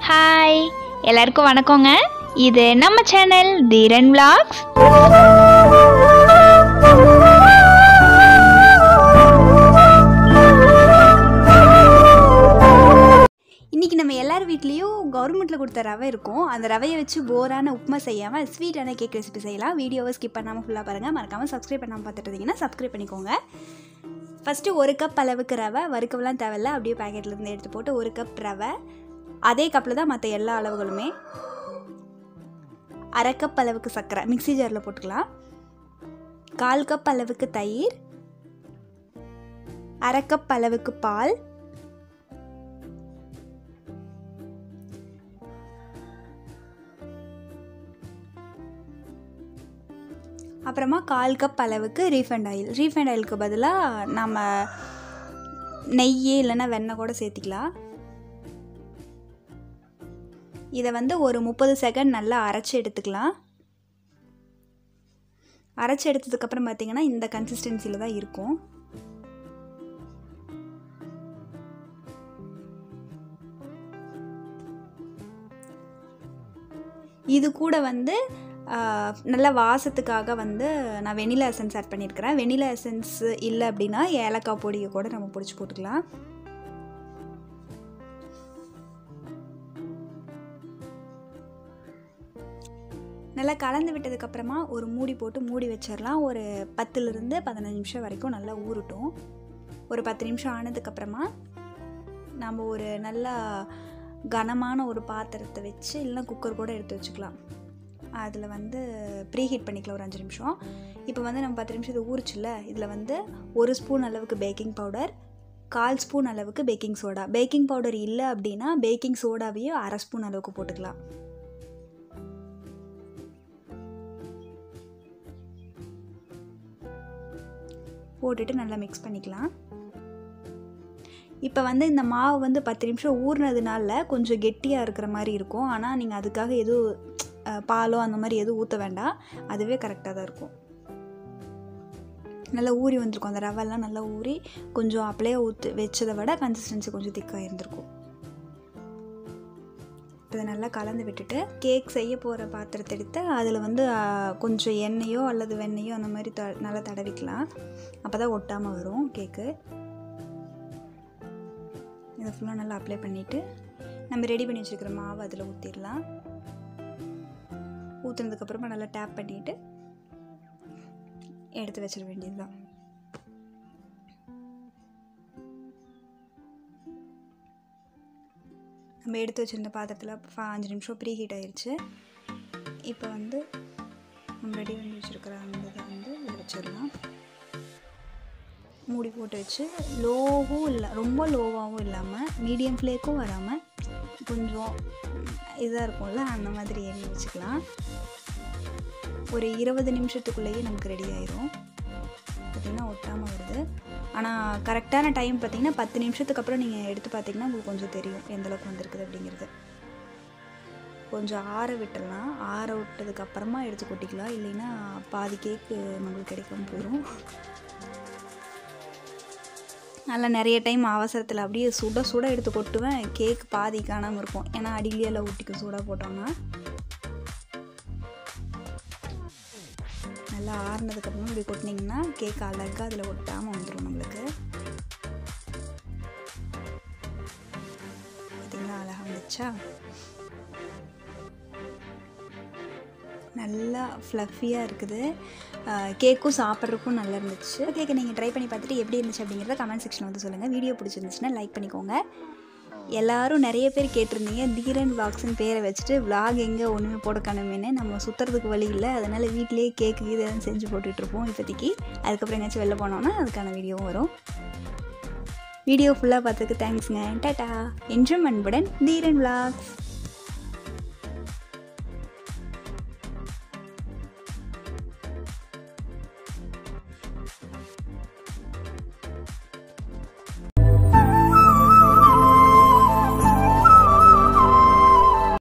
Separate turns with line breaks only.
hi எல்லாருக்கும் வணக்கங்க இது நம்ம சேனல் தீரன் vlogs
இன்றைக்கி நம்ம எல்லார் வீட்லேயும் கவர்மெண்ட்டில் கொடுத்த ரவை இருக்கும் அந்த ரவையை வச்சு போரான உப்புமா செய்யாமல் ஸ்வீட்டான கேக் ரெசிபி செய்யலாம் வீடியோவை ஸ்கிப் பண்ணாமல் ஃபுல்லாக பாருங்கள் மறக்காமல் சப்ஸ்கிரைப் பண்ணாமல் பார்த்துட்டு இருந்தீங்கன்னா சப்ஸ்கிரைப் பண்ணிக்கோங்க ஃபஸ்ட்டு ஒரு கப் அளவுக்கு ரவை வறுக்கவெல்லாம் தேவையில்ல அப்படியே பாக்கெட்லேருந்து எடுத்து போட்டு ஒரு கப் ரவை அதே கப்பில் தான் மற்ற எல்லா அளவுகளுமே அரை கப் அளவுக்கு சர்க்கரை மிக்ஸி ஜாரில் போட்டுக்கலாம் கால் கப் அளவுக்கு தயிர் அரை கப் அளவுக்கு பால் அப்புறமா கால் கப் அளவுக்கு ரீஃபைண்ட் ஆயில் ரீஃபைண்ட் ஆயிலுக்கு பதிலாக நம்ம நெய் இல்லைன்னா வெண்ணெய் கூட சேர்த்திக்கலாம் இதை வந்து ஒரு முப்பது செகண்ட் நல்லா அரைச்சி எடுத்துக்கலாம் அரைச்சி எடுத்ததுக்கப்புறம் பார்த்தீங்கன்னா இந்த கன்சிஸ்டன்சியில் தான் இருக்கும் இது கூட வந்து ஆஹ், நல்ல வாசத்துக்காக வந்து நான் வெனிலா எசன்ஸ் ஆட் பண்ணியிருக்கிறேன் வெனிலா எசன்ஸ் இல்லை அப்படின்னா ஏலக்காய் பொடியை கூட நம்ம பிடிச்சி போட்டுக்கலாம் நல்லா கலந்து விட்டதுக்கப்புறமா ஒரு மூடி போட்டு மூடி வச்சிடலாம் ஒரு பத்துலேருந்து பதினஞ்சு நிமிஷம் வரைக்கும் நல்லா ஊறட்டும் ஒரு பத்து நிமிஷம் ஆனதுக்கப்புறமா நம்ம ஒரு நல்லா கனமான ஒரு பாத்திரத்தை வச்சு இல்லைன்னா குக்கர் கூட எடுத்து வச்சுக்கலாம் அதில் வந்து ப்ரீ ஹீட் பண்ணிக்கலாம் ஒரு அஞ்சு நிமிஷம் இப்போ வந்து நம்ம பத்து நிமிஷம் இது ஊறிச்சுல இதில் வந்து ஒரு ஸ்பூன் அளவுக்கு பேக்கிங் பவுடர் கால் ஸ்பூன் அளவுக்கு பேக்கிங் சோடா பேக்கிங் பவுடர் இல்லை அப்படின்னா பேக்கிங் சோடாவையும் அரை ஸ்பூன் அளவுக்கு போட்டுக்கலாம் போட்டுட்டு நல்லா மிக்ஸ் பண்ணிக்கலாம் இப்போ வந்து இந்த மாவு வந்து பத்து நிமிஷம் ஊறினதுனால கொஞ்சம் கெட்டியாக இருக்கிற மாதிரி இருக்கும் ஆனால் நீங்கள் அதுக்காக எதுவும் அஹ், பாலோ அந்த மாதிரி எதுவும் ஊற்ற வேண்டாம் அதுவே கரெக்டாக தான் இருக்கும் நல்லா ஊறி வந்திருக்கும் அந்த ரவெல்லாம் நல்லா ஊறி கொஞ்சம் அப்படியே ஊற்று வச்சதை விட கன்சிஸ்டன்சி கொஞ்சம் திக்காக இருந்திருக்கும் இப்போ இதை நல்லா கலந்து விட்டுட்டு கேக் செய்ய போகிற பாத்திரத்தை எடுத்து அதில் வந்து அஹ், கொஞ்சம் எண்ணெயோ அல்லது வெண்ணெயோ அந்த மாதிரி த நல்லா தடவிக்கலாம் அப்போ தான் ஒட்டாமல் வரும் கேக்கு இதை ஃபுல்லாக நல்லா அப்ளை பண்ணிவிட்டு நம்ம ரெடி பண்ணி வச்சுருக்கிற மாவு அதில் ஊற்றிடலாம் ஊற்றுனதுக்கப்புறமா நல்லா டேப் பண்ணிவிட்டு எடுத்து வச்சிட வேண்டியது தான் நம்ம எடுத்து வச்சுருந்த பாத்திரத்தில் ஃப- அஞ்சு நிமிஷம் ப்ரீ ஹீட் ஆயிடுச்சு இப்போ வந்து நம்ம ரெடி பண்ணி வச்சுருக்கிற அந்த இதை வந்து இதில் வச்சிடலாம் மூடி போட்டு வச்சு லோவும் இல்லை ரொம்ப லோவாகவும் இல்லாமல் மீடியம் ஃப்ளேக்கும் வராமல் கொஞ்சம் இதாக இருக்கும்ல அந்த மாதிரி எண்ணி வச்சுக்கலாம் ஒரு இருபது நிமிஷத்துக்குள்ளேயே நமக்கு ரெடி ஆயிரும் பார்த்திங்கன்னா ஒட்டாமல் வருது ஆனால் கரெக்டான டைம் பார்த்தீங்கன்னா பத்து நிமிஷத்துக்கு அப்புறம் நீங்கள் எடுத்து பார்த்தீங்கன்னா உங்களுக்கு கொஞ்சம் தெரியும் எந்த அளவுக்கு வந்திருக்குது அப்படிங்கிறது கொஞ்சம் ஆற விட்டுடலாம் ஆற விட்டதுக்கு அப்புறமா எடுத்து கொட்டிக்கலாம் இல்லைன்னா பாதி கேக்கு நம்மளுக்கு கிடைக்காம போயிடும் நல்லா நிறைய டைம் அவசரத்தில் அப்படியே சுட சுட எடுத்து கொட்டுவேன் கேக் பாதி காணாமல் இருக்கும் ஏன்னா அடியிலையெல்லாம் ஊட்டிக்கும் சூடாக போட்டோம்னா நல்லா ஆறுனதுக்கப்புறம் இப்படி கொட்டினீங்கன்னா கேக் அழகாக அதில் ஒட்டாமல் வந்துடும் நம்மளுக்கு பார்த்தீங்களா அழகாக வந்துச்சா நல்லா ஃப்ளஃபியாக இருக்குது கேக்கும் சாப்பிட்றதுக்கும் நல்லா இருந்துச்சு கேக்கை நீங்கள் ட்ரை பண்ணி பார்த்துட்டு எப்படி இருந்துச்சு அப்படிங்கிறத கமெண்ட் செக்ஷனில் வந்து சொல்லுங்கள் வீடியோ பிடிச்சிருந்துச்சுன்னா லைக் பண்ணிக்கோங்க எல்லாரும் நிறைய பேர் கேட்டிருந்தீங்க தீரன் விளாக்ஸ்னு பேரை வச்சுட்டு vlog எங்கே ஒன்றுமே போட காணுமேனு நம்ம சுற்றுறதுக்கு வழி இல்லை அதனால் வீட்டிலேயே கேக்கு இது எதுவும் செஞ்சு போட்டுட்ருப்போம் இப்போதைக்கு அதுக்கப்புறம் எங்கேயாச்சும் வெளில போனோன்னா அதுக்கான வீடியோவும் வரும் வீடியோ ஃபுல்லாக பார்த்ததுக்கு தேங்க்ஸுங்க டாட்டா என்றும் அன்புடன் தீரன் விளாக்ஸ்